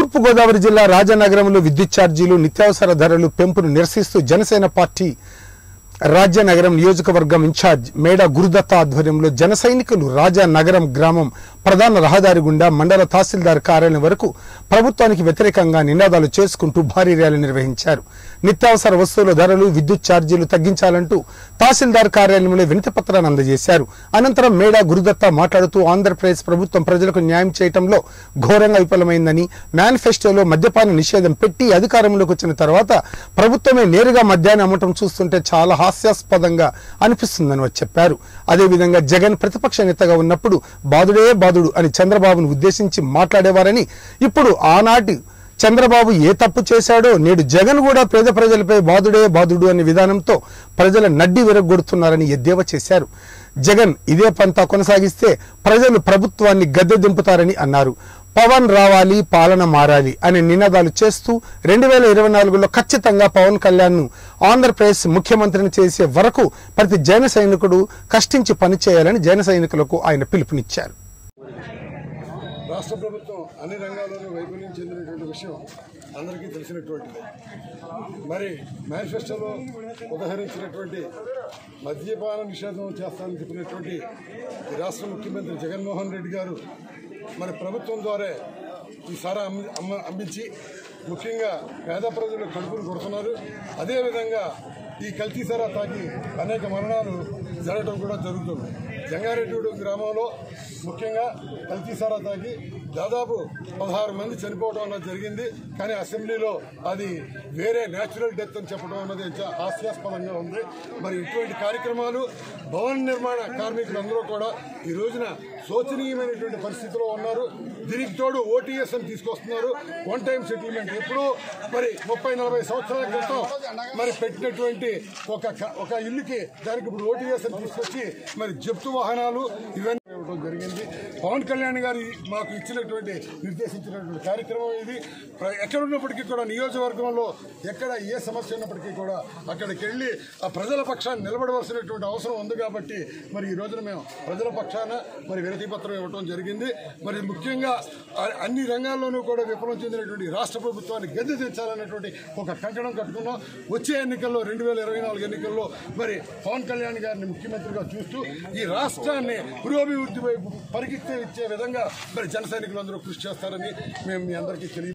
తూర్పుగోదావరి జిల్లా రాజనగరంలో విద్యుత్ ఛార్జీలు నిత్యావసర ధరలు పెంపును నిరసిస్తూ జనసేన పార్టీ రాజ్యనగరం నియోజకవర్గం ఇన్ఛార్జ్ మేడా గురుదత్త ఆధ్వర్యంలో జన సైనికులు రాజానగరం గ్రామం ప్రధాన రహదారి గుండా మండల తహసీల్దార్ కార్యాలయం వరకు ప్రభుత్వానికి వ్యతిరేకంగా నినాదాలు చేసుకుంటూ భారీ ర్యాలీ నిర్వహించారు నిత్యావసర వస్తువుల ధరలు విద్యుత్ ఛార్జీలు తగ్గించాలంటూ తహసీల్దార్ కార్యాలయంలో వినతి పత్రాన్ని అందజేశారు అనంతరం మేడా గురుదత్త మాట్లాడుతూ ఆంధ్రప్రదేశ్ ప్రభుత్వం ప్రజలకు న్యాయం చేయటంలో ఘోరంగా విఫలమైందని మేనిఫెస్టోలో మద్యపాన నిషేధం పెట్టి అధికారంలోకి వచ్చిన తర్వాత ప్రభుత్వమే నేరుగా మద్యాన్ని అమ్మటం చూస్తుంటే చాలా హాస్యాస్పదంగా అనిపిస్తుందని వారు చెప్పారు అదేవిధంగా జగన్ ప్రతిపక్ష నేతగా ఉన్నప్పుడు బాదుడే బాదుడు అని చంద్రబాబును ఉద్దేశించి మాట్లాడేవారని ఇప్పుడు ఆనాటి చంద్రబాబు ఏ తప్పు చేశాడో నేడు జగన్ కూడా పేద ప్రజలపై బాదుడే బాదుడు అనే విధానంతో ప్రజల నడ్డి విరగొడుతున్నారని ఎద్దేవా చేశారు జగన్ ఇదే పంతా కొనసాగిస్తే ప్రజలు ప్రభుత్వాన్ని గద్దె దింపుతారని అన్నారు పవన్ రావాలి పాలన మారాలి అనే నినాదాలు చేస్తూ రెండు వేల ఇరవై నాలుగులో ఖచ్చితంగా పవన్ కళ్యాణ్ ను ఆంధ్రప్రదేశ్ ముఖ్యమంత్రిని చేసే వరకు ప్రతి జన సైనికుడు కష్టించి పనిచేయాలని జన సైనికులకు ఆయన పిలుపునిచ్చారు రాష్ట్ర ప్రభుత్వం అన్ని రంగాల్లోనూ వైఫల్యం చెందినటువంటి విషయం అందరికీ తెలిసినటువంటిది మరి మేనిఫెస్టోలో ఉదహరించినటువంటి మద్యపాన నిషేధం చేస్తానని చెప్పినటువంటి ఈ రాష్ట్ర ముఖ్యమంత్రి జగన్మోహన్ రెడ్డి గారు మరి ప్రభుత్వం ద్వారా ఈ సారా అమ్మి అమ్మ అమ్మించి ముఖ్యంగా పేద ప్రజలు కడుపులు కొడుతున్నారు అదేవిధంగా ఈ కల్తీ సారా తాకి అనేక మరణాలు జరగడం కూడా జరుగుతుంది జంగారెడ్డి గ్రామంలో ముఖ్యంగా కల్తీ సారా తాకి దాదాపు పదహారు మంది చనిపోవడం అన్నది జరిగింది కానీ అసెంబ్లీలో అది వేరే న్యాచురల్ డెత్ అని చెప్పడం అన్నది చాలా హాస్యాస్పదంగా ఉంది మరి ఇటువంటి కార్యక్రమాలు భవన నిర్మాణ కార్మికులందరూ కూడా ఈ రోజున శోచనీయమైనటువంటి పరిస్థితిలో ఉన్నారు దీనికి తోడు ఓటీఎస్ అని తీసుకొస్తున్నారు వన్ టైం సెటిల్మెంట్ ఎప్పుడూ మరి ముప్పై నలభై సంవత్సరాల క్రితం మరి పెట్టినటువంటి ఒక క- ఒక ఇల్లుకి దానికి ఇప్పుడు ఓటీఎస్ అని తీసుకొచ్చి మరి జప్తు వాహనాలు ఇవన్నీ ఇవ్వడం జరిగింది పవన్ కళ్యాణ్ గారు ఈ- మాకు ఇచ్చినటువంటి నిర్దేశించినటువంటి కార్యక్రమం ఇది ప్ర- ఎక్కడ ఉన్నప్పటికీ కూడా నియోజకవర్గంలో ఎక్కడ ఏ సమస్య ఉన్నప్పటికీ కూడా అక్కడికి వెళ్ళి ఆ ప్రజల పక్షాన్ని నిలబడవలసినటువంటి అవసరం ఉంది కాబట్టి మరి ఈ రోజున మేము ప్రజల పక్షాన మరి వినతి పత్రం ఇవ్వడం జరిగింది మరి ముఖ్యంగా ఆ- అన్ని రంగాల్లోనూ కూడా విఫలం చెందినటువంటి రాష్ట్ర ప్రభుత్వాన్ని గద్దె తెచ్చాలనేటువంటి ఒక కంకణం కట్టుకున్నాం వచ్చే ఎన్నికల్లో రెండు వేల ఇరవై నాలుగు ఎన్నికల్లో మరి పవన్ కళ్యాణ్ గారిని ముఖ్యమంత్రిగా చూస్తూ ఈ రాష్ట్రాన్ని పురోభివృద్ధి వైపు పరిగెత్తే ఇచ్చే విధంగా మరి జన సైనికులందరూ కృషి చేస్తారని మేము మీ అందరికీ తెలియ